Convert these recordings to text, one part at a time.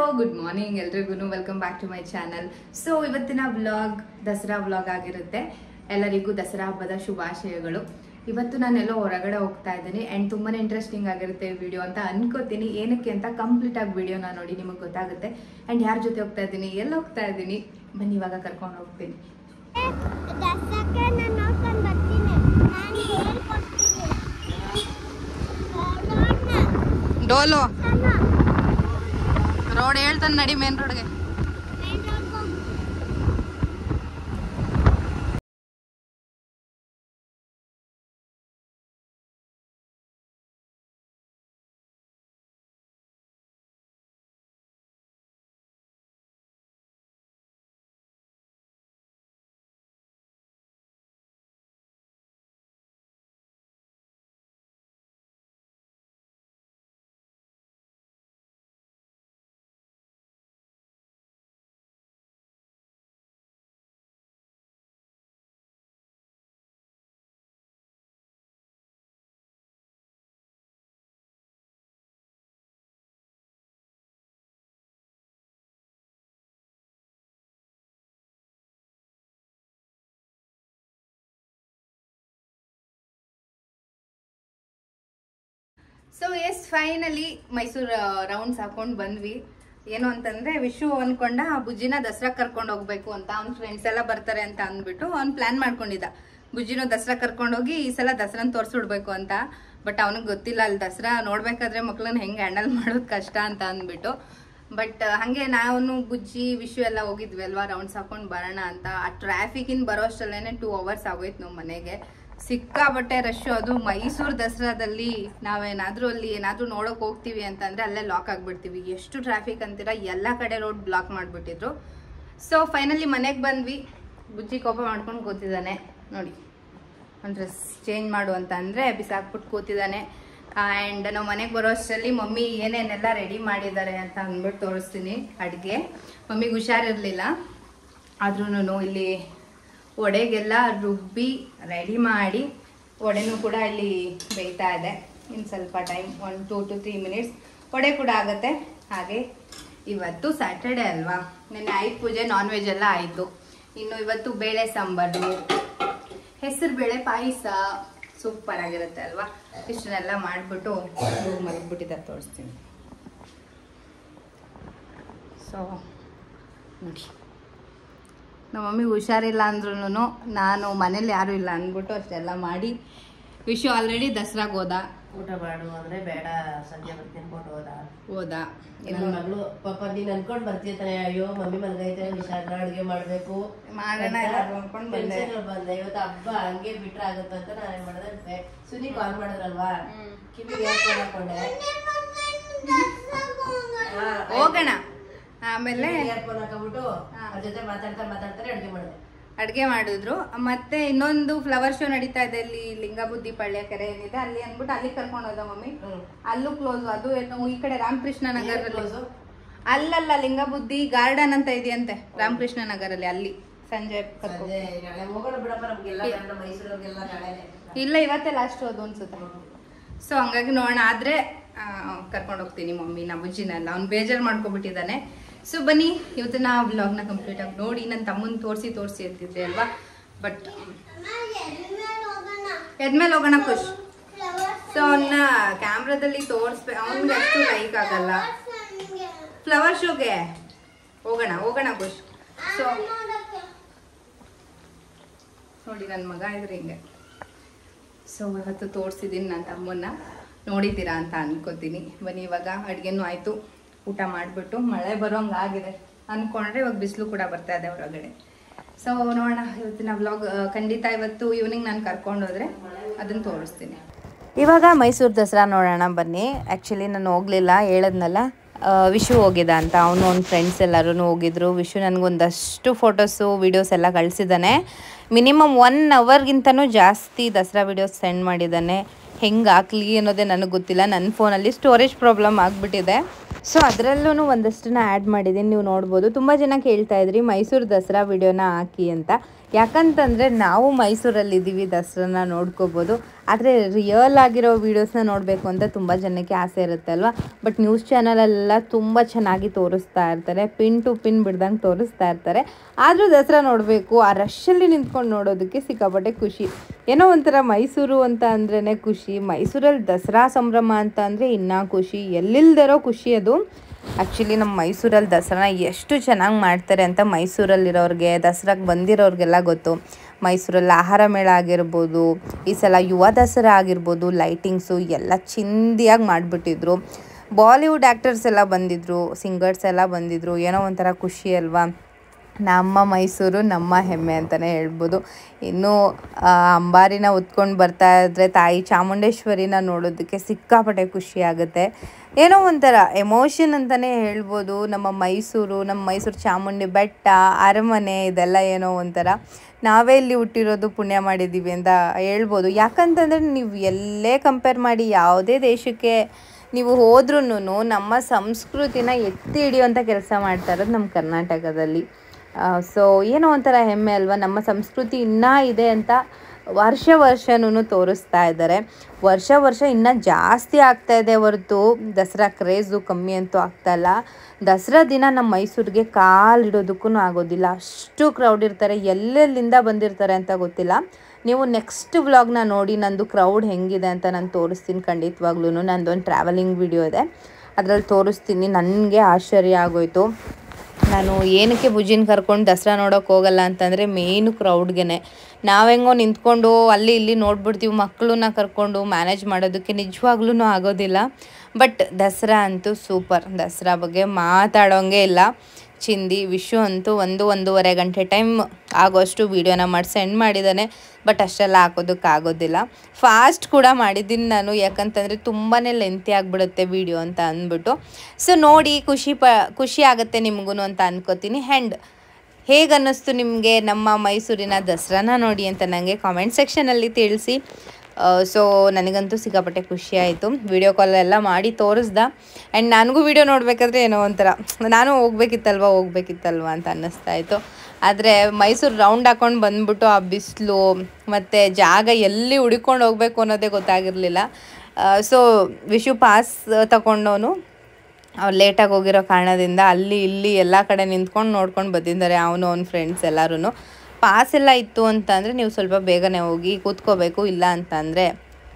Good morning ಎಲ್ರಿಗೂ welcome back to my channel so ಇವತ್ತಿನ vlog Dasara vlog ಆಗಿರುತ್ತೆ ಎಲ್ಲರಿಗೂ ದಸರಾ ಹಬ್ಬದ ಶುಭಾಶಯಗಳು ಇವತ್ತು ನಾನೆಲ್ಲೋ ಹೊರಗಡೆ ಹೋಗ್ತಾ ಇದ್ದೀನಿ ಆ್ಯಂಡ್ ತುಂಬಾ ಇಂಟ್ರೆಸ್ಟಿಂಗ್ ಆಗಿರುತ್ತೆ ಈ ವಿಡಿಯೋ ಅಂತ ಅನ್ಕೋತೀನಿ ಏನಕ್ಕೆ ಅಂತ ಕಂಪ್ಲೀಟ್ ಆಗಿ ವಿಡಿಯೋನ ನೋಡಿ ನಿಮಗೆ ಗೊತ್ತಾಗುತ್ತೆ ಆ್ಯಂಡ್ ಯಾರ ಜೊತೆ ಹೋಗ್ತಾ ಇದ್ದೀನಿ ಎಲ್ಲಿ ಹೋಗ್ತಾ ಇದ್ದೀನಿ ಬನ್ನಿ ಇವಾಗ ಕರ್ಕೊಂಡು ಹೋಗ್ತೀನಿ ದಸಕ್ಕೆ ನಾನು ನೋಡ್ಕೊಂಡು ಬರ್ತೀನಿ ನಾನು ಹೇಳ್ಕೊಡ್ತೀನಿ ರೋಡ್ನ ಡೋಲು ಸಣ್ಣ ರೋಡ್ ಹೇಳ್ತಾನೆ ನಡಿ ಮೇನ್ ರೋಡ್ಗೆ ಮೇನ್ ರೋಡ್ಗೆ ಹೋಗು so yes finally Mysuru rounds ಹಾಕೊಂಡು ಬಂದ್ವಿ ಏನು ಅಂತಂದ್ರೆ ವಿಶು ಅನ್ಕೊಂಡ ಬುಜ್ಜಿನ ದಸರಾ ಕರ್ಕೊಂಡು ಹೋಗ್ಬೇಕು ಅಂತ ಅವ್ನ ಫ್ರೆಂಡ್ಸ್ ಎಲ್ಲ ಬರ್ತಾರೆ ಅಂತ ಅಂದ್ಬಿಟ್ಟು ಅವ್ನ್ ಪ್ಲಾನ್ ಮಾಡ್ಕೊಂಡಿದ್ದ ಬುಜ್ಜಿನ ದಸರಾ ಕರ್ಕೊಂಡು ಹೋಗಿ ಈ ಸಲ ದಸರಾನ ತೋರಿಸ್ಬಿಡ್ಬೇಕು ಅಂತ ಬಟ್ ಅವನಿಗೆ ಗೊತ್ತಿಲ್ಲ ಅಲ್ಲಿ ದಸರಾ ನೋಡ್ಬೇಕಾದ್ರೆ ಮಕ್ಳನ್ನ ಹೆಂಗೆ ಹ್ಯಾಂಡಲ್ ಮಾಡೋದು ಕಷ್ಟ ಅಂತ ಅಂದ್ಬಿಟ್ಟು ಬಟ್ ಹಂಗೆ ನಾವು ಬುಜ್ಜಿ ವಿಶು ಎಲ್ಲ ಹೋಗಿದ್ವಿ ಅಲ್ವಾ ರೌಂಡ್ಸ್ ಹಾಕೊಂಡು ಬರೋಣ ಅಂತ ಆ ಟ್ರಾಫಿಕಿನ್ ಬರೋ ಅಷ್ಟರಲ್ಲೇನೆ ಟೂ ಅವರ್ಸ್ ಆಗೋಯ್ತು ನಾವು ಮನೆಗೆ ಸಿಕ್ಕಾಬಟ್ಟೆ ರಶ್ ಅದು ಮೈಸೂರು ದಸರಾದಲ್ಲಿ ನಾವೇನಾದ್ರೂ ಅಲ್ಲಿ ಏನಾದ್ರೂ ನೋಡಕ್ ಹೋಗ್ತೀವಿ ಅಂತಂದ್ರೆ ಅಲ್ಲೇ ಲಾಕ್ ಆಗ್ಬಿಡ್ತೀವಿ ಎಷ್ಟು ಟ್ರಾಫಿಕ್ ಅಂತೀರಾ ಎಲ್ಲ ಕಡೆ ರೋಡ್ ಬ್ಲಾಕ್ ಮಾಡ್ಬಿಟ್ಟಿದ್ರು ಸೊ ಫೈನಲಿ ಮನೆಗೆ ಬಂದ್ವಿ ಬುಜ್ಜಿ ಕೋಪ ಮಾಡ್ಕೊಂಡು ಕೂತಿದ್ದಾನೆ ನೋಡಿ ಒಂದು ಡ್ರೆಸ್ ಚೇಂಜ್ ಮಾಡು ಅಂತ ಅಂದರೆ ಬಿಸಾಕ್ಬಿಟ್ಟು ಕೂತಿದ್ದಾನೆ ಆ್ಯಂಡ್ ನಾವು ಮನೆಗೆ ಬರೋ ಅಷ್ಟರಲ್ಲಿ ಮಮ್ಮಿ ಏನೇನೆಲ್ಲ ರೆಡಿ ಮಾಡಿದ್ದಾರೆ ಅಂತ ಅಂದ್ಬಿಟ್ಟು ತೋರಿಸ್ತೀನಿ ಅಡುಗೆ ಮಮ್ಮಿಗೆ ಹುಷಾರಿರಲಿಲ್ಲ ಆದ್ರೂ ಇಲ್ಲಿ ಒಡೆಗೆಲ್ಲ ರುಬ್ಬಿ ರೆಡಿ ಮಾಡಿ ಒಡೆನೂ ಕೂಡ ಇಲ್ಲಿ ಬೇಯ್ತಾ ಇದೆ ಇನ್ನು ಸ್ವಲ್ಪ time one two to three minutes ಒಡೆ ಕೂಡ ಆಗುತ್ತೆ ಹಾಗೆ ಇವತ್ತು ಸ್ಯಾಟರ್ಡೆ ಅಲ್ವಾ ನೆನ್ನೆ ಆಯ್ತು ಪೂಜೆ ನಾನ್ ವೆಜ್ ಎಲ್ಲ ಆಯಿತು ಇನ್ನು ಇವತ್ತು ಬೇಳೆ ಸಾಂಬಾರು ಹೆಸರು ಬೇಳೆ ಪಾಯಸ ಸೂಪರ್ ಆಗಿರುತ್ತೆ ಅಲ್ವಾ ಇಷ್ಟನ್ನೆಲ್ಲ ಮಾಡಿಬಿಟ್ಟು ಮಲಗ್ಬಿಟ್ಟಿದ್ದಾರೆ ತೋರಿಸ್ತೀನಿ ಸೊ ನೋಡಿ ನಮ್ಮ ಮಮ್ಮಿಗೆ ಹುಷಾರಿಲ್ಲ ಅಂದ್ರೂ ನಾನು ಮನೇಲಿ ಯಾರೂ ಇಲ್ಲ ಅಂದ್ಬಿಟ್ಟು ಅಷ್ಟೆಲ್ಲ ಮಾಡಿ ವಿಶು ಆಲ್ರೆಡಿ ದಸರಾಗೆ ಹೋದ ಊಟ ಮಾಡು ಅಂದ್ರೆ ಬೇಡ ಸಂಜೆ ಬರ್ತೀನಿ ಅನ್ಕೊಂಡು ಹೋದ ಹೋದ ನನ್ನ ಮಗಳು ಪಾಪ ನೀನ್ ಅನ್ಕೊಂಡ್ ಬರ್ತಿರ್ತಾನೆ ಅಯ್ಯೋ ಮಮ್ಮಿ ಮಲ್ಗೈತೆ ಹುಷಾರ ಅಡ್ಗೆ ಮಾಡ್ಬೇಕು ಮಾಡೋಣ ಅಂತ ಎಲ್ಲರೂ ಅನ್ಕೊಂಡ್ ಬಂದೆ. tension ಅಲ್ಲಿ ಬಂದೆ ಇವತ್ತು ಹಬ್ಬ ಹಂಗೆ ಬಿಟ್ರೆ ಆಗುತ್ತೆ ಅಂತ ನಾನು ಏನ್ ಮಾಡಿದೆ ಸುನಿ ಕಾಲ್ ಮಾಡಿದ್ರಲ್ವಾ ಕಿವಿಗೆ ಏರ್ಫೋನ್ ಹಾಕೊಂಡೆ ಹೋಗೋಣ ಆಮೇಲೆ ಏರ್ಫೋನ್ ಹಾಕೊಂಡ್ಬಿಟ್ಟು ಹಾ. ಅವ್ರ ಜೊತೆ ಮಾತಾಡ್ತಾ ಮಾತಾಡ್ತಾರೆ ಅಡ್ಗೆ ಮಾಡಿದೆ ಅಡ್ಗೆ ಮಾಡಿದ್ರು ಮತ್ತೆ ಇನ್ನೊಂದು ಫ್ಲವರ್ ಶೋ ನಡೀತಾ ಇದೆ ಇಲ್ಲಿ ಲಿಂಗಬುದ್ಧಿ ಪಳ್ಯ ಕೆರೆ ಏನಿದೆ ಅಲ್ಲಿ ಅಂದ್ಬಿಟ್ಟು ಅಲ್ಲಿ ಕರ್ಕೊಂಡು ಹೋದ ಮಮ್ಮಿ ಹ್ಮ್ ಅಲ್ಲೂ ಕ್ಲೋಸ್ ಅದು ಏನು ಈ ಕಡೆ ರಾಮಕೃಷ್ಣ ನಗರಲ್ಲಿ close? ಅಲ್ಲಲ್ಲ ಲಿಂಗಬುದ್ಧಿ ಗಾರ್ಡನ್ ಅಂತ ಇದೆಯಂತೆ ರಾಮಕೃಷ್ಣ ನಗರಲ್ಲಿ ಅಲ್ಲಿ ಸಂಜೆ ಕರ್ಕೊಂಡು ಸಂಜೆ ನಾಳೆ ಹೋಗೋಣ ಬಿಡಪ್ಪ ನಮ್ಗೆಲ್ಲ ನಮ್ಮ ಮೈಸೂರವ್ರಿಗೆಲ್ಲ ನಾಳೆನೆ ಇಲ್ಲ ಇವತ್ತೇ ಲಾಸ್ಟ್ ಅದು ಅನ್ಸುತ್ತೆ ಸೊ ಹಂಗಾಗಿ ನೋಡೋಣ ಆದ್ರೆ ಕರ್ಕೊಂಡು ಹೋಗ್ತೀನಿ ಮಮ್ಮಿನ ಬುಜ್ಜಿನೆಲ್ಲ ಅವ್ನು ಬೇಜಾರು ಮಾಡ್ಕೊಬಿಟ್ಟಿದ್ದಾನೆ ಸೊ ಬನ್ನಿ ಇವತ್ತಿನ ವ್ಲಾಗ್ನ ಕಂಪ್ಲೀಟ್ ಆಗಿ ನೋಡಿ ನನ್ನ ತಮ್ಮನ ತೋರಿಸಿ ತೋರಿಸಿ ಅಂತಿದ್ದೆ ಅಲ್ವಾ ಬಟ್ ಎದ್ಮೇಲೆ ಹೋಗೋಣ ಖುಷ್ ಸೊ ಅವನ್ನ ಕ್ಯಾಮ್ರಾದಲ್ಲಿ ತೋರಿಸ್ಬೇಕು ಅವ್ನಿಗೆ ಅಷ್ಟು ಲೈಕ್ ಆಗಲ್ಲ ಫ್ಲವರ್ ಶೋಗೆ ಹೋಗೋಣ ಹೋಗೋಣ ಖುಷ್ ಸೊ ನೋಡಿ ನನ್ನ ಮಗ ಇದ್ರೆ ಹಿಂಗೆ ಸೊ ಇವತ್ತು ತೋರಿಸಿದ್ದೀನಿ ನನ್ನ ತಮ್ಮನ್ನ ನೋಡಿದ್ದೀರಾ ಅಂತ ಅನ್ಕೋತೀನಿ ಬನ್ನಿ ಇವಾಗ ಅಡುಗೆನೂ ಆಯಿತು ಊಟ ಮಾಡಿಬಿಟ್ಟು ಮಳೆ ಬರೋಂಗೆ ಆಗಿದೆ ಅಂದ್ಕೊಂಡ್ರೆ ಇವಾಗ ಬಿಸಿಲು ಕೂಡ ಬರ್ತಾ ಇದೆ ಹೊರಗಡೆ ಸೊ ನೋಡೋಣ ಇವತ್ತಿನ ವ್ಲಾಗ್ ಖಂಡಿತ ಇವತ್ತು ಈವ್ನಿಂಗ್ ನಾನು ಕರ್ಕೊಂಡು ಹೋದ್ರೆ ಅದನ್ನು ತೋರಿಸ್ತೀನಿ ಇವಾಗ ಮೈಸೂರು ದಸರಾ ನೋಡೋಣ ಬನ್ನಿ ಆ್ಯಕ್ಚುಲಿ ನಾನು ಹೋಗಲಿಲ್ಲ ಹೇಳದ್ನಲ್ಲ ಆ, ವಿಶು ಹೋಗಿದ್ದ ಅಂತ ಅವನು ಅವ್ನ ಫ್ರೆಂಡ್ಸ್ ಎಲ್ಲರೂ ಹೋಗಿದ್ರು ವಿಶು ನನಗೊಂದಷ್ಟು ಫೋಟೋಸು ವೀಡಿಯೋಸ್ ಎಲ್ಲ ಕಳಿಸಿದ್ದಾನೆ ಮಿನಿಮಮ್ ಒನ್ ಅವರ್ಗಿಂತನೂ ಜಾಸ್ತಿ ದಸರಾ ವೀಡಿಯೋಸ್ ಸೆಂಡ್ ಮಾಡಿದ್ದಾನೆ ಹೆಂಗೆ ಹಾಕ್ಲಿ ಅನ್ನೋದೇ ನನಗೆ ಗೊತ್ತಿಲ್ಲ ನನ್ನ ಫೋನಲ್ಲಿ ಸ್ಟೋರೇಜ್ ಪ್ರಾಬ್ಲಮ್ ಆಗಿಬಿಟ್ಟಿದೆ ಸೊ ಅದರಲ್ಲೂ ಒಂದಷ್ಟನ್ನ ಆ್ಯಡ್ ಮಾಡಿದ್ದೀನಿ ನೀವು ನೋಡ್ಬೋದು ತುಂಬ ಜನ ಕೇಳ್ತಾ ಇದ್ರಿ ಮೈಸೂರು ದಸರಾ ವಿಡಿಯೋನ ಹಾಕಿ ಅಂತ ಯಾಕಂತಂದರೆ ನಾವು ಮೈಸೂರಲ್ಲಿ ಇದ್ದೀವಿ ದಸರಾನ ನೋಡ್ಕೋಬೋದು ಆದರೆ ರಿಯಲ್ ಆಗಿರೋ ವೀಡಿಯೋಸ್ನ ನೋಡಬೇಕು ಅಂತ ತುಂಬ ಜನಕ್ಕೆ ಆಸೆ ಇರುತ್ತೆ ಅಲ್ವಾ ಬಟ್ ನ್ಯೂಸ್ ಚಾನಲೆಲ್ಲ ತುಂಬ ಚೆನ್ನಾಗಿ ತೋರಿಸ್ತಾ ಇರ್ತಾರೆ ಪಿನ್ ಟು ಪಿನ್ ಬಿಡ್ದಂಗೆ ತೋರಿಸ್ತಾ ಇರ್ತಾರೆ ಆದರೂ ದಸರಾ ನೋಡಬೇಕು ಆ ರಶಲ್ಲಿ ನಿಂತ್ಕೊಂಡು ನೋಡೋದಕ್ಕೆ ಸಿಕ್ಕಾಪಟ್ಟೆ ಖುಷಿ ಏನೋ ಒಂಥರ ಮೈಸೂರು ಅಂತ ಅಂದ್ರೇ ಖುಷಿ ಮೈಸೂರಲ್ಲಿ ದಸರಾ ಸಂಭ್ರಮ ಅಂತ ಅಂದರೆ ಇನ್ನೂ ಖುಷಿ ಎಲ್ಲಿಲ್ದಿರೋ ಖುಷಿ ಅದು ಆ್ಯಕ್ಚುಲಿ ನಮ್ಮ ಮೈಸೂರಲ್ಲಿ ದಸರಾನ ಎಷ್ಟು ಚೆನ್ನಾಗಿ ಮಾಡ್ತಾರೆ ಅಂತ ಮೈಸೂರಲ್ಲಿರೋರಿಗೆ ದಸರಾಗೆ ಬಂದಿರೋರಿಗೆಲ್ಲ ಗೊತ್ತು ಮೈಸೂರಲ್ಲಿ ಆಹಾರ ಮೇಳ ಆಗಿರ್ಬೋದು ಈ ಸಲ ಯುವ ದಸರಾ ಆಗಿರ್ಬೋದು ಲೈಟಿಂಗ್ಸು ಎಲ್ಲ ಚಿಂದಿಯಾಗಿ ಮಾಡಿಬಿಟ್ಟಿದ್ರು ಬಾಲಿವುಡ್ ಆ್ಯಕ್ಟರ್ಸ್ ಎಲ್ಲ ಬಂದಿದ್ರು ಸಿಂಗರ್ಸ್ ಎಲ್ಲ ಬಂದಿದ್ರು ಏನೋ ಒಂಥರ ಖುಷಿ ಅಲ್ವಾ ನಮ್ಮ ಮೈಸೂರು ನಮ್ಮ ಹೆಮ್ಮೆ ಅಂತಲೇ ಹೇಳ್ಬೋದು ಇನ್ನು ಆ, ಅಂಬಾರಿನ ಉತ್ಕೊಂಡು ಬರ್ತಾ ಇದ್ರೆ ತಾಯಿ ಚಾಮುಂಡೇಶ್ವರಿನ ನೋಡೋದಕ್ಕೆ ಸಿಕ್ಕಾಪಟ್ಟೆ ಖುಷಿ ಆಗುತ್ತೆ ಏನೋ ಒಂಥರ ಎಮೋಷನ್ ಅಂತಲೇ ಹೇಳ್ಬೋದು ನಮ್ಮ ಮೈಸೂರು ನಮ್ಮ ಮೈಸೂರು ಚಾಮುಂಡಿ ಬೆಟ್ಟ ಅರಮನೆ ಇದೆಲ್ಲ ಏನೋ ಒಂಥರ ನಾವೇ ಇಲ್ಲಿ ಹುಟ್ಟಿರೋದು ಪುಣ್ಯ ಮಾಡಿದ್ದೀವಿ ಅಂತ ಹೇಳ್ಬೋದು ಯಾಕಂತಂದರೆ ನೀವು ಎಲ್ಲೇ ಕಂಪೇರ್ ಮಾಡಿ ಯಾವುದೇ ದೇಶಕ್ಕೆ ನೀವು ಹೋದ್ರೂ ನಮ್ಮ ಸಂಸ್ಕೃತಿನ ಎತ್ತಿ ಹಿಡಿಯುವಂಥ ಕೆಲಸ ಮಾಡ್ತಾ ಇರೋದು ನಮ್ಮ ಕರ್ನಾಟಕದಲ್ಲಿ ಸೊ ಏನೋ ಒಂಥರ ಹೆಮ್ಮೆ ಅಲ್ವಾ ನಮ್ಮ ಸಂಸ್ಕೃತಿ ಇನ್ನೂ ಇದೆ ಅಂತ ವರ್ಷ ವರ್ಷನೂ ತೋರಿಸ್ತಾ ಇದ್ದಾರೆ ವರ್ಷ ವರ್ಷ ಇನ್ನೂ ಜಾಸ್ತಿ ಆಗ್ತಾ ಇದೆ ಹೊರತು ದಸರಾ ಕ್ರೇಜು ಕಮ್ಮಿ ಅಂತೂ ಆಗ್ತಾ ಇಲ್ಲ ದಸರಾ ದಿನ ನಮ್ಮ ಮೈಸೂರಿಗೆ ಕಾಲಿಡೋದಕ್ಕೂ ಆಗೋದಿಲ್ಲ ಅಷ್ಟು ಕ್ರೌಡ್ ಇರ್ತಾರೆ ಎಲ್ಲೆಲ್ಲಿಂದ ಬಂದಿರ್ತಾರೆ ಅಂತ ಗೊತ್ತಿಲ್ಲ ನೀವು ನೆಕ್ಸ್ಟ್ ವ್ಲಾಗ್ನ ನೋಡಿ ನಂದು ಕ್ರೌಡ್ ಹೆಂಗಿದೆ ಅಂತ ನಾನು ತೋರಿಸ್ತೀನಿ ಖಂಡಿತವಾಗ್ಲೂ ನಂದು ಒಂದು ಟ್ರಾವೆಲಿಂಗ್ ವಿಡಿಯೋ ಇದೆ ಅದರಲ್ಲಿ ತೋರಿಸ್ತೀನಿ ನನಗೆ ಆಶ್ಚರ್ಯ ಆಗೋಯ್ತು ನಾನು ಏನಕ್ಕೆ ಬುಜ್ಜಿನ ಕರ್ಕೊಂಡು ದಸರಾ ನೋಡೋಕೆ ಹೋಗಲ್ಲ ಅಂತಂದರೆ ಮೇಯ್ನು ಕ್ರೌಡ್ಗೆ ನಾವು ಹೆಂಗೋ ನಿಂತ್ಕೊಂಡು ಅಲ್ಲಿ ಇಲ್ಲಿ ನೋಡ್ಬಿಡ್ತೀವಿ ಮಕ್ಕಳನ್ನ ಕರ್ಕೊಂಡು ಮ್ಯಾನೇಜ್ ಮಾಡೋದಕ್ಕೆ ನಿಜವಾಗ್ಲೂ ಆಗೋದಿಲ್ಲ ಬಟ್ ದಸರಾ ಅಂತೂ ಸೂಪರ್ ದಸರಾ ಬಗ್ಗೆ ಮಾತಾಡೋಂಗೆ ಇಲ್ಲ ಚಿಂದಿ ವಿಶು ಅಂತೂ ಒಂದು ಒಂದೂವರೆ ಗಂಟೆ ಟೈಮ್ ಆಗೋಷ್ಟು ವೀಡಿಯೋನ ಮಾಡಿ ಸೆಂಡ್ ಮಾಡಿದ್ದಾನೆ ಬಟ್ ಅಷ್ಟೆಲ್ಲ ಹಾಕೋದಕ್ಕೆ ಆಗೋದಿಲ್ಲ ಫಾಸ್ಟ್ ಕೂಡ ಮಾಡಿದ್ದೀನಿ ನಾನು ಯಾಕಂತಂದರೆ ತುಂಬಾ ಲೆಂತಿ ಆಗಿಬಿಡುತ್ತೆ ವೀಡಿಯೋ ಅಂತ ಅಂದ್ಬಿಟ್ಟು ಸೊ ನೋಡಿ ಖುಷಿ ಪ ಖುಷಿ ಆಗುತ್ತೆ ನಿಮಗೂ ಅಂತ ಅನ್ಕೋತೀನಿ ಆ್ಯಂಡ್ ಹೇಗೆ ಅನ್ನಿಸ್ತು ನಿಮಗೆ ನಮ್ಮ ಮೈಸೂರಿನ ದಸರಾನ ನೋಡಿ ಅಂತ ನನಗೆ ಕಾಮೆಂಟ್ ಸೆಕ್ಷನಲ್ಲಿ ತಿಳಿಸಿ ಸೊ ನನಗಂತೂ ಸಿಕ್ಕಾಪಟ್ಟೆ ಖುಷಿ ಆಯಿತು ವಿಡಿಯೋ ಕಾಲ್ ಎಲ್ಲ ಮಾಡಿ ತೋರಿಸ್ದ ಆ್ಯಂಡ್ ನನಗೂ ವಿಡಿಯೋ ನೋಡಬೇಕಾದ್ರೆ ಏನೋ ಒಂಥರ ನಾನು ಹೋಗ್ಬೇಕಿತ್ತಲ್ವ ಹೋಗ್ಬೇಕಿತ್ತಲ್ವ ಅಂತ ಅನ್ನಿಸ್ತಾ ಇತ್ತು ಆದರೆ ಮೈಸೂರು ರೌಂಡ್ ಹಾಕೊಂಡು ಬಂದ್ಬಿಟ್ಟು ಆ ಬಿಸಿಲು ಮತ್ತು ಜಾಗ ಎಲ್ಲಿ ಹುಡುಕೊಂಡು ಹೋಗಬೇಕು ಅನ್ನೋದೇ ಗೊತ್ತಾಗಿರಲಿಲ್ಲ ಸೊ ವಿಶು ಪಾಸ್ ತಗೊಂಡವನು ಅವ್ರು ಲೇಟಾಗಿ ಹೋಗಿರೋ ಕಾರಣದಿಂದ ಅಲ್ಲಿ ಇಲ್ಲಿ ಎಲ್ಲ ಕಡೆ ನಿಂತ್ಕೊಂಡು ನೋಡ್ಕೊಂಡು ಬಂದಿದ್ದಾರೆ ಅವನು ಅವ್ನ ಫ್ರೆಂಡ್ಸ್ ಎಲ್ಲರೂ ಪಾಸ್ ಎಲ್ಲ ಇತ್ತು ಅಂತ ಅಂದರೆ ನೀವು ಸ್ವಲ್ಪ ಬೇಗನೆ ಹೋಗಿ ಕೂತ್ಕೋಬೇಕು ಇಲ್ಲ ಅಂತಂದರೆ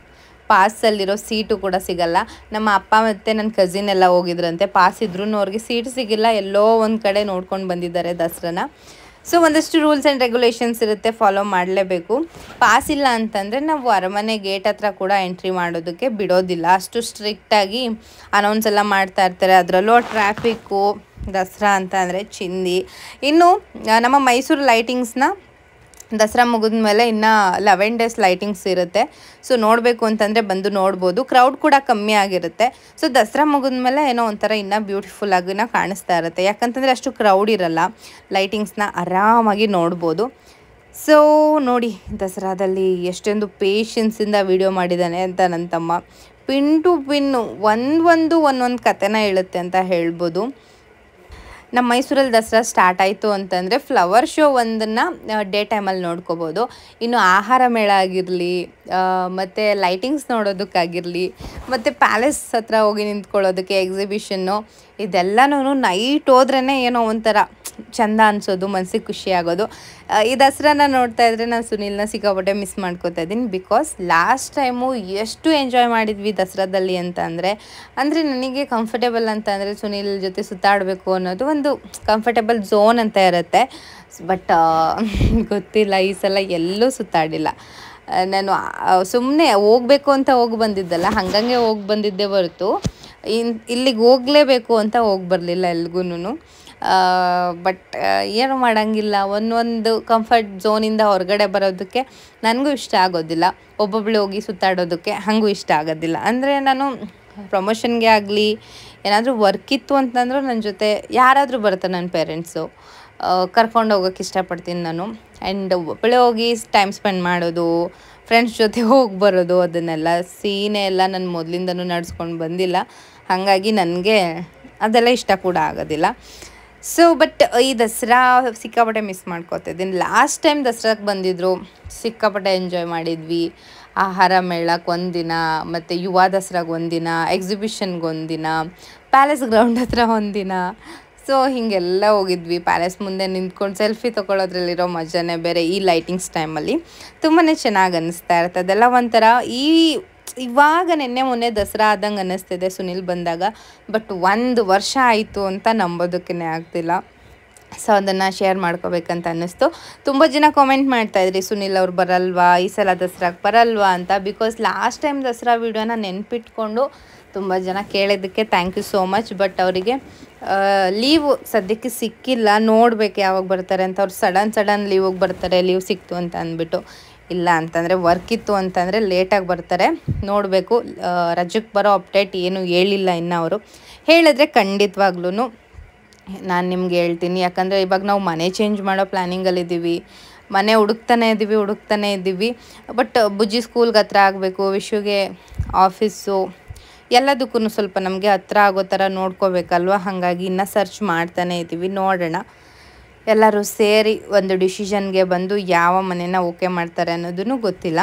ಪಾಸಲ್ಲಿರೋ ಸೀಟು ಕೂಡ ಸಿಗಲ್ಲ ನಮ್ಮ ಅಪ್ಪ ಮತ್ತು ನನ್ನ ಕಸಿನ್ ಎಲ್ಲ ಹೋಗಿದ್ರಂತೆ ಪಾಸ್ ಇದ್ರೂ ಅವ್ರಿಗೆ ಸೀಟ್ ಸಿಗಿಲ್ಲ ಎಲ್ಲೋ ಒಂದು ಕಡೆ ನೋಡ್ಕೊಂಡು ಬಂದಿದ್ದಾರೆ ದಸರಾನ ಸೊ ಒಂದಷ್ಟು ರೂಲ್ಸ್ ಆ್ಯಂಡ್ ರೆಗ್ಯುಲೇಷನ್ಸ್ ಇರುತ್ತೆ ಫಾಲೋ ಮಾಡಲೇಬೇಕು ಪಾಸ್ ಇಲ್ಲ ಅಂತಂದರೆ ನಾವು ಅರಮನೆ ಗೇಟ್ ಹತ್ರ ಕೂಡ ಎಂಟ್ರಿ ಮಾಡೋದಕ್ಕೆ ಬಿಡೋದಿಲ್ಲ ಅಷ್ಟು ಸ್ಟ್ರಿಕ್ಟಾಗಿ ಅನೌನ್ಸ್ ಎಲ್ಲ ಮಾಡ್ತಾ ಇರ್ತಾರೆ ಅದರಲ್ಲೂ ಟ್ರಾಫಿಕ್ಕು ದಸರಾ ಅಂತ ಅಂದರೆ ಚಿಂದಿ ಇನ್ನು ಆ, ನಮ್ಮ ಮೈಸೂರು ಲೈಟಿಂಗ್ಸ್ನ ದಸರಾ ಮುಗಿದ ಮೇಲೆ ಇನ್ನು ಲೆವೆನ್ ಡೇಸ್ ಲೈಟಿಂಗ್ಸ್ ಇರುತ್ತೆ ಸೊ ನೋಡಬೇಕು ಅಂತಂದರೆ ಬಂದು ನೋಡ್ಬೋದು ಕ್ರೌಡ್ ಕೂಡ ಕಮ್ಮಿ ಆಗಿರುತ್ತೆ ಸೊ ದಸರಾ ಮುಗಿದ ಮೇಲೆ ಏನೋ ಒಂಥರ ಇನ್ನೂ ಬ್ಯೂಟಿಫುಲ್ ಆಗಿನ ಕಾಣಿಸ್ತಾ ಇರುತ್ತೆ ಯಾಕಂತಂದರೆ ಅಷ್ಟು ಕ್ರೌಡ್ ಇರಲ್ಲ ಲೈಟಿಂಗ್ಸ್ನ ಆರಾಮಾಗಿ ನೋಡ್ಬೋದು ಸೊ ನೋಡಿ ದಸರಾದಲ್ಲಿ ಎಷ್ಟೊಂದು ಪೇಷನ್ಸಿಂದ ವಿಡಿಯೋ ಮಾಡಿದ್ದಾನೆ ಅಂತ ನನ್ನ ತಮ್ಮ ಪಿನ್ ಟು ಪಿನ್ನು ಒಂದೊಂದು ಒಂದೊಂದು ಕತೆನ ಹೇಳುತ್ತೆ ಅಂತ ಹೇಳ್ಬೋದು ನಮ್ಮ ಮೈಸೂರಲ್ಲಿ ದಸರಾ ಸ್ಟಾರ್ಟ್ ಆಯಿತು ಅಂತಂದರೆ ಫ್ಲವರ್ ಶೋ ಒಂದನ್ನು ಡೇ ಟೈಮಲ್ಲಿ ನೋಡ್ಕೋಬೋದು ಇನ್ನು ಆಹಾರ ಮೇಳ ಆಗಿರಲಿ ಮತ್ತು ಲೈಟಿಂಗ್ಸ್ ನೋಡೋದಕ್ಕಾಗಿರಲಿ ಮತ್ತು ಪ್ಯಾಲೇಸ್ ಹತ್ರ ಹೋಗಿ ನಿಂತ್ಕೊಳ್ಳೋದಕ್ಕೆ ಎಕ್ಸಿಬಿಷನ್ನು ಇದೆಲ್ಲನೂ ನೈಟ್ ಹೋದ್ರೇ ಏನೋ ಒಂಥರ ಚಂದ ಅನಿಸೋದು ಮನಸ್ಸಿಗೆ ಖುಷಿ ಆಗೋದು ಆ, ಈ ದಸರಾನ ನೋಡ್ತಾ ಇದ್ರೆ ನಾನು ಸುನಿಲ್ನ ಸಿಕ್ಕಾಪಟ್ಟೆ ಮಿಸ್ ಮಾಡ್ಕೋತಾ ಇದ್ದೀನಿ ಬಿಕಾಸ್ ಲಾಸ್ಟ್ ಟೈಮು ಎಷ್ಟು ಎಂಜಾಯ್ ಮಾಡಿದ್ವಿ ದಸರಾದಲ್ಲಿ ಅಂತ ಅಂದರೆ ಅಂದರೆ ನನಗೆ ಕಂಫರ್ಟೇಬಲ್ ಅಂತ ಅಂದರೆ ಸುನಿಲ್ ಜೊತೆ ಸುತ್ತಾಡಬೇಕು ಅನ್ನೋದು ಒಂದು ಕಂಫರ್ಟೇಬಲ್ ಝೋನ್ ಅಂತ ಇರುತ್ತೆ ಬಟ್ ಗೊತ್ತಿಲ್ಲ ಈ ಸಲ ಎಲ್ಲೂ ಸುತ್ತಾಡಿಲ್ಲ ಆ, ನಾನು ಸುಮ್ಮನೆ ಹೋಗ್ಬೇಕು ಅಂತ ಹೋಗಿ ಬಂದಿದ್ದಲ್ಲ ಹಂಗಂಗೆ ಹೋಗಿ ಬಂದಿದ್ದೆ ಹೊರತು ಇನ್ ಇಲ್ಲಿಗೆ ಹೋಗಲೇಬೇಕು ಅಂತ ಹೋಗಿ ಬರಲಿಲ್ಲ ಎಲ್ಗೂ ಬಟ್ ಏನು ಮಾಡೋಂಗಿಲ್ಲ ಒಂದೊಂದು ಕಂಫರ್ಟ್ ಝೋನಿಂದ ಹೊರಗಡೆ ಬರೋದಕ್ಕೆ ನನಗೂ ಇಷ್ಟ ಆಗೋದಿಲ್ಲ ಒಬ್ಬೊಬ್ಳು ಹೋಗಿ ಸುತ್ತಾಡೋದಕ್ಕೆ ಹಾಗೂ ಇಷ್ಟ ಆಗೋದಿಲ್ಲ ಅಂದರೆ ನಾನು ಪ್ರಮೋಷನ್ಗೆ ಆಗಲಿ ಏನಾದರೂ ವರ್ಕ್ ಇತ್ತು ಅಂತಂದ್ರೆ ನನ್ನ ಜೊತೆ ಯಾರಾದರೂ ಬರ್ತಾರೆ ನನ್ನ ಪೇರೆಂಟ್ಸು ಕರ್ಕೊಂಡು ಹೋಗೋಕ್ಕೆ ಇಷ್ಟಪಡ್ತೀನಿ ನಾನು ಆ್ಯಂಡ್ ಒಬ್ಬಳೇ ಹೋಗಿ ಟೈಮ್ ಸ್ಪೆಂಡ್ ಮಾಡೋದು ಫ್ರೆಂಡ್ಸ್ ಜೊತೆ ಹೋಗಿ ಬರೋದು ಅದನ್ನೆಲ್ಲ ಸೀನೆ ಎಲ್ಲ ನಾನು ಮೊದಲಿಂದನೂ ನಡ್ಸ್ಕೊಂಡು ಬಂದಿಲ್ಲ ಹಾಗಾಗಿ ನನಗೆ ಅದೆಲ್ಲ ಇಷ್ಟ ಕೂಡ ಆಗೋದಿಲ್ಲ ಸೊ ಬಟ್ ಈ ದಸರಾ ಸಿಕ್ಕಾಪಟ್ಟೆ ಮಿಸ್ ಮಾಡ್ಕೋತಿದ್ದೀನಿ ಲಾಸ್ಟ್ ಟೈಮ್ ದಸರಾಗೆ ಬಂದಿದ್ರು ಸಿಕ್ಕಾಪಟ್ಟೆ ಎಂಜಾಯ್ ಮಾಡಿದ್ವಿ ಆಹಾರ ಮೇಳಕ್ಕೆ ಒಂದಿನ ಮತ್ತು ಯುವ ದಸರಾಗೆ ಒಂದಿನ ಎಕ್ಸಿಬಿಷನ್ಗೆ ಒಂದಿನ ಪ್ಯಾಲೇಸ್ ಗ್ರೌಂಡ್ ಹತ್ರ ಒಂದಿನ ಸೊ ಹೀಗೆಲ್ಲ ಹೋಗಿದ್ವಿ ಪ್ಯಾಲೇಸ್ ಮುಂದೆ ನಿಂತ್ಕೊಂಡು ಸೆಲ್ಫಿ ತೊಗೊಳೋದ್ರಲ್ಲಿರೋ ಮಜಾನೇ ಬೇರೆ ಈ ಲೈಟಿಂಗ್ಸ್ ಟೈಮಲ್ಲಿ ತುಂಬಾ ಚೆನ್ನಾಗಿ ಅನ್ನಿಸ್ತಾ ಇರುತ್ತೆ ಅದೆಲ್ಲ ಒಂಥರ ಈ ಇವಾಗ ನಿನ್ನೆ ಮೊನ್ನೆ ದಸರಾ ಆದಂಗೆ ಅನ್ನಿಸ್ತಿದೆ ಸುನಿಲ್ ಬಂದಾಗ ಬಟ್ ಒಂದು ವರ್ಷ ಆಯಿತು ಅಂತ ನಂಬೋದಕ್ಕೇ ಆಗ್ತಿಲ್ಲ ಸೊ ಅದನ್ನು ಶೇರ್ ಮಾಡ್ಕೋಬೇಕಂತ ಅನ್ನಿಸ್ತು ತುಂಬ ಜನ ಕಾಮೆಂಟ್ ಮಾಡ್ತಾಯಿದ್ರಿ ಸುನಿಲ್ ಅವ್ರು ಬರಲ್ವಾ ಈ ಸಲ ದಸರಾಗೆ ಬರಲ್ವಾ ಅಂತ ಬಿಕಾಸ್ ಲಾಸ್ಟ್ ಟೈಮ್ ದಸರಾ ವೀಡಿಯೋನ ನೆನ್ಪಿಟ್ಕೊಂಡು ತುಂಬ ಜನ ಕೇಳಿದ್ದಕ್ಕೆ thank you so much but ಅವರಿಗೆ ಲೀವು ಸದ್ಯಕ್ಕೆ ಸಿಕ್ಕಿಲ್ಲ ನೋಡ್ಬೇಕು ಯಾವಾಗ ಬರ್ತಾರೆ ಅಂತ ಅವ್ರು ಸಡನ್ ಸಡನ್ ಲೀವಿಗೆ ಬರ್ತಾರೆ ಲೀವ್ ಸಿಕ್ತು ಅಂತ ಅಂದ್ಬಿಟ್ಟು ಇಲ್ಲ ಅಂತಂದರೆ ವರ್ಕ್ ಇತ್ತು ಅಂತಂದರೆ ಲೇಟಾಗಿ ಬರ್ತಾರೆ ನೋಡಬೇಕು ರಜಕ್ಕೆ ಬರೋ ಅಪ್ಡೇಟ್ ಏನು ಹೇಳಿಲ್ಲ ಇನ್ನು ಅವರು ಹೇಳಿದ್ರೆ ಖಂಡಿತವಾಗ್ಲೂ ನಾನು ನಿಮ್ಗೆ ಹೇಳ್ತೀನಿ ಯಾಕಂದರೆ ಇವಾಗ ನಾವು ಮನೆ ಚೇಂಜ್ ಮಾಡೋ ಪ್ಲ್ಯಾನಿಂಗಲ್ಲಿದ್ದೀವಿ ಮನೆ ಹುಡುಕ್ತಾನೆ ಇದ್ದೀವಿ ಹುಡುಕ್ತಾನೆ ಇದ್ದೀವಿ ಬಟ್ ಬುಜ್ಜಿ ಸ್ಕೂಲ್ಗೆ ಹತ್ರ ಆಗಬೇಕು ವಿಶ್ವಗೆ ಆಫೀಸು ಎಲ್ಲದಕ್ಕೂ ಸ್ವಲ್ಪ ನಮಗೆ ಹತ್ರ ಆಗೋ ಥರ ನೋಡ್ಕೋಬೇಕಲ್ವ ಹಾಗಾಗಿ ಇನ್ನೂ ಸರ್ಚ್ ಮಾಡ್ತಾನೆ ಇದ್ದೀವಿ ನೋಡೋಣ ಎಲ್ಲರೂ ಸೇರಿ ಒಂದು ಡಿಸಿಷನ್ಗೆ ಬಂದು ಯಾವ ಮನೇನ ಓಕೆ ಮಾಡ್ತಾರೆ ಅನ್ನೋದನ್ನು ಗೊತ್ತಿಲ್ಲ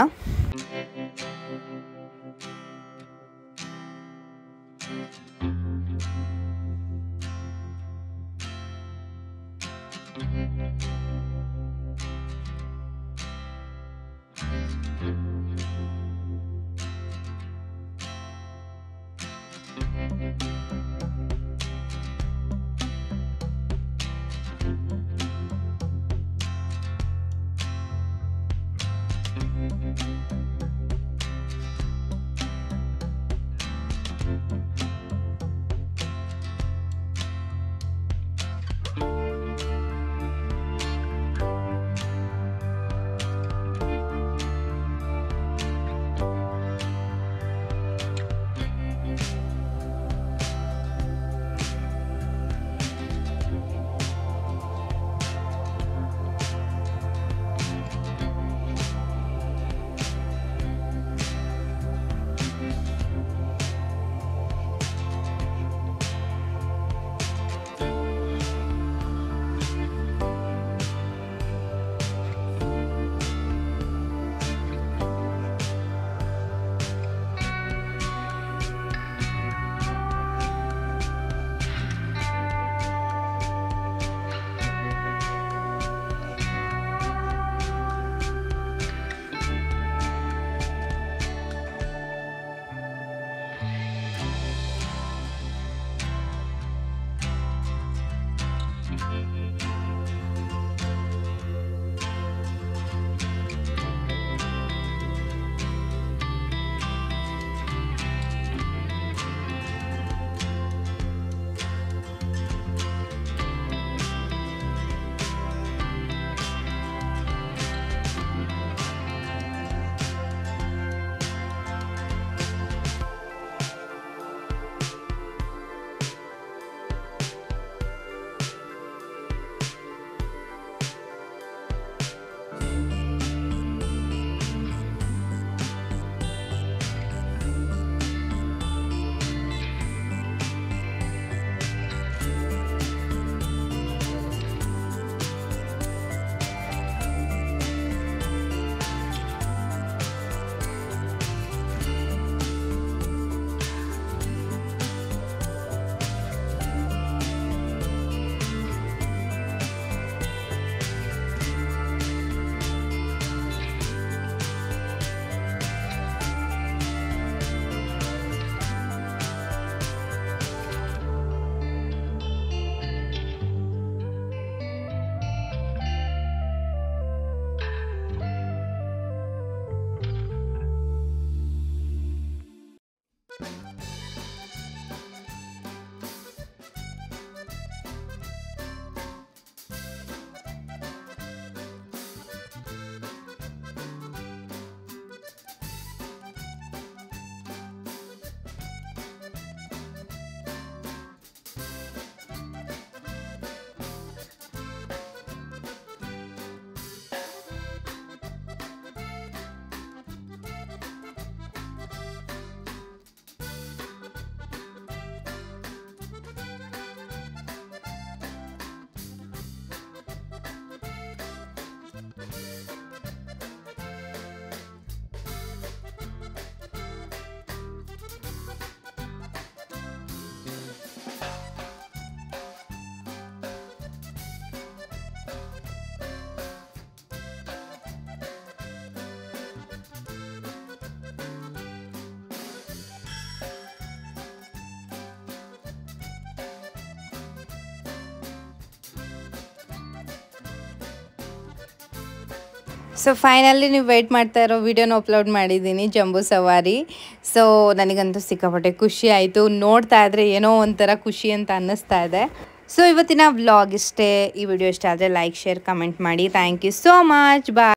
ಸೊ ಫೈನಲಿ ನೀವು ವೆಯ್ಟ್ ಮಾಡ್ತಾ ಇರೋ ವಿಡಿಯೋನ ಅಪ್ಲೋಡ್ ಮಾಡಿದ್ದೀನಿ ಜಂಬೂ ಸವಾರಿ ಸೊ ನನಗಂತೂ ಸಿಕ್ಕಾಪಟ್ಟೆ ಖುಷಿ ಆಯಿತು ನೋಡ್ತಾ ಇದ್ರೆ ಏನೋ ಒಂಥರ ಖುಷಿ ಅಂತ ಅನ್ನಿಸ್ತಾ ಇದೆ ಸೊ ಇವತ್ತಿನ ವ್ಲಾಗ್ ಇಷ್ಟೇ ಈ ವಿಡಿಯೋ ಇಷ್ಟ ಆದರೆ ಲೈಕ್ ಶೇರ್ ಕಮೆಂಟ್ ಮಾಡಿ thank you so much bye